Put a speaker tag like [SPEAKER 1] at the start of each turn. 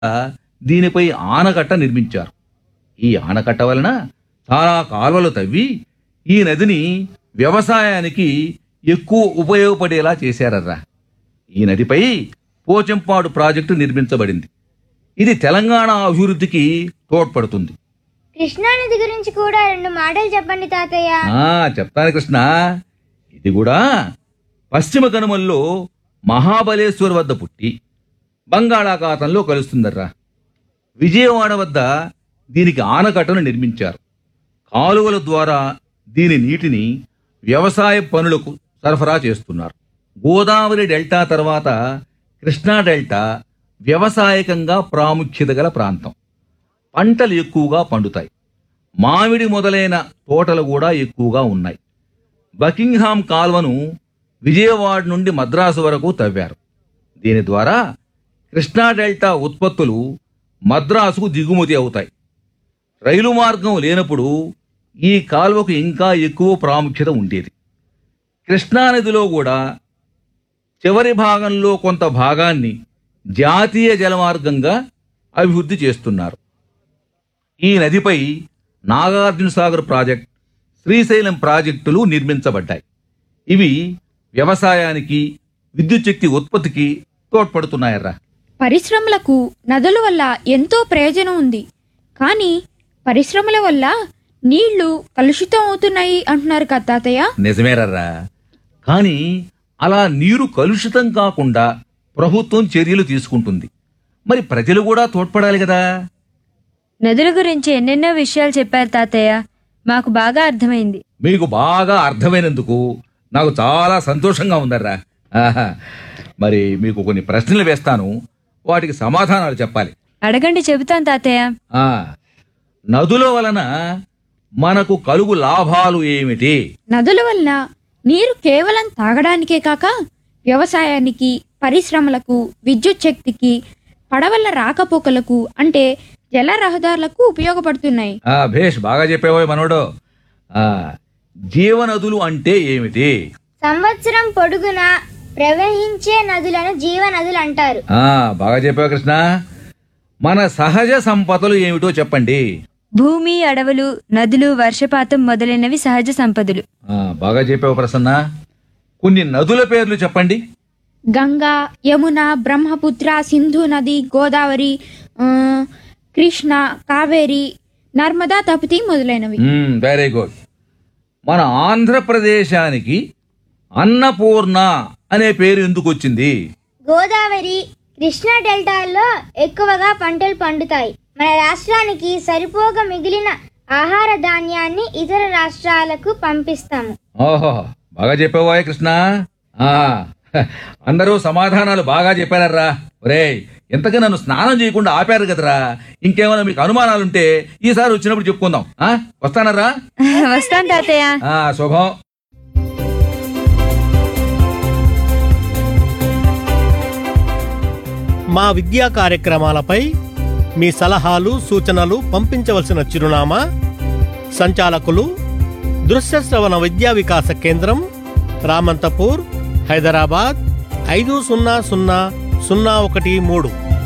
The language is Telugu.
[SPEAKER 1] దీనిపై ఆనకట్ట నిర్మించారు ఈ ఆనకట్ట వలన చాలా కాలువలు తవ్వి ఈ నదిని వ్యవసాయానికి ఎక్కువ ఉపయోగపడేలా చేశారర్రా ఈ నదిపై పోచంపాడు ప్రాజెక్టు నిర్మించబడింది ఇది తెలంగాణ అభివృద్ధికి తోడ్పడుతుంది
[SPEAKER 2] కృష్ణానది గురించి కూడా రెండు మాటలు చెప్పండి తాతయ్య
[SPEAKER 1] ఆ చెప్తాను కృష్ణ ఇది కూడా పశ్చిమ కనుమల్లో మహాబలేశ్వర్ వద్ద పుట్టి బంగాళాఖాతంలో కలుస్తుందర్రా విజయవాడ వద్ద దీనికి ఆనకట్టను నిర్మించారు కాలువల ద్వారా దీని నీటిని వ్యవసాయ పనులకు సరఫరా చేస్తున్నారు గోదావరి డెల్టా తర్వాత కృష్ణా డెల్టా వ్యవసాయకంగా ప్రాముఖ్యత గల ప్రాంతం పంటలు ఎక్కువగా పండుతాయి మామిడి మొదలైన తోటలు కూడా ఎక్కువగా ఉన్నాయి బకింగ్హామ్ కాల్వను విజయవాడ నుండి మద్రాసు వరకు తవ్వారు దీని ద్వారా కృష్ణా డెల్టా ఉత్పత్తులు మద్రాసుకు దిగుమతి అవుతాయి రైలు మార్గం లేనప్పుడు ఈ కాల్వకు ఇంకా ఎక్కువ ప్రాముఖ్యత ఉండేది కృష్ణానదిలో కూడా చివరి భాగంలో కొంత భాగాన్ని జాతీయ జలమార్గంగా అభివృద్ధి చేస్తున్నారు ఈ నదిపై నాగార్జున సాగర్ ప్రాజెక్ట్ శ్రీశైలం ప్రాజెక్టులు నిర్మించబడ్డాయి ఇవి వ్యవసాయానికి విద్యుత్ శక్తి ఉత్పత్తికి తోడ్పడుతున్నాయర్రా
[SPEAKER 3] పరిశ్రమలకు నదుల వల్ల ఎంతో ప్రయోజనం ఉంది కానీ పరిశ్రమల వల్ల నీళ్లు కలుషితం అవుతున్నాయి అంటున్నారు కదా తాతయ్య
[SPEAKER 1] నిజమేరర్రా కానీ అలా నీరు కలుషితం కాకుండా ప్రభుత్వం చర్యలు తీసుకుంటుంది మరి ప్రజలు కూడా తోడ్పడాలి కదా
[SPEAKER 4] నదుల గురించి ఎన్నెన్నో విషయాలు చెప్పారు తాతయ్య మాకు బాగా అర్థమైంది
[SPEAKER 1] మీకు బాగా అర్థమైనందుకు నాకు చాలా సంతోషంగా ఉందర్రా ఆహా. మరి మీకు కొన్ని ప్రశ్నలు వేస్తాను వాటికి సమాధానాలు చెప్పాలి
[SPEAKER 4] అడగండి చెబుతాను తాతయ్య
[SPEAKER 1] ఆ నదుల వలన మనకు కలుగు లాభాలు ఏమిటి
[SPEAKER 3] నదుల వలన నీరు కేవలం తాగడానికే కాక వ్యవసాయానికి పరిశ్రమలకు విద్యుత్ శక్తికి పడవల రాకపోకలకు అంటే జల రహదారులకు ఉపయోగపడుతున్నాయి
[SPEAKER 1] ఆ భేష్ బాగా చెప్పేవోయ్ మనోడు ఆ జీవనదులు అంటే ఏమిటి
[SPEAKER 2] సంవత్సరం పొడుగునా ప్రవహించే నదులను జీవనదులు అంటారు
[SPEAKER 1] ఆ బాగా చెప్పావు కృష్ణ మన సహజ సంపదలు ఏమిటో చెప్పండి
[SPEAKER 4] భూమి అడవులు నదులు వర్షపాతం మొదలైనవి సహజ సంపదలు
[SPEAKER 1] ఆ బాగా చెప్పావు ప్రసన్న కొన్ని నదుల పేర్లు చెప్పండి
[SPEAKER 3] గంగా యమున బ్రహ్మపుత్ర సింధు నది గోదావరి ఆ, కృష్ణ కావేరి నర్మదా తపతి మొదలైనవి
[SPEAKER 1] వెరీ గుడ్ మన ఆంధ్రప్రదేశానికి అన్నపూర్ణ అనే పేరు ఎందుకు వచ్చింది
[SPEAKER 2] గోదావరి కృష్ణా డెల్టాల్లో ఎక్కువగా పంటలు పండుతాయి మన రాష్ట్రానికి సరిపోగా మిగిలిన ఆహార ధాన్యాన్ని ఇతర రాష్ట్రాలకు పంపిస్తాము
[SPEAKER 1] ఓహో బాగా చెప్పావా కృష్ణ ఆ హ, అందరూ సమాధానాలు బాగా చెప్పారరా ఒరేయ్ ఎంతగా నన్ను స్నానం చేయకుండా ఆపారు కదరా ఇంకేమైనా మీకు అనుమానాలుంటే ఈసారి వచ్చినప్పుడు చెప్పుకుందాం ఆ వస్తానరా
[SPEAKER 4] వస్తాను తాతయ్య
[SPEAKER 1] ఆ శుభం
[SPEAKER 5] మా విద్యా కార్యక్రమాలపై మీ సలహాలు సూచనలు పంపించవలసిన చిరునామా సంచాలకులు దృశ్య శ్రవణ విద్యా వికాస కేంద్రం రామంతపూర్ హైదరాబాద్ ఐదు సున్నా సున్నా సున్నా ఒకటి మూడు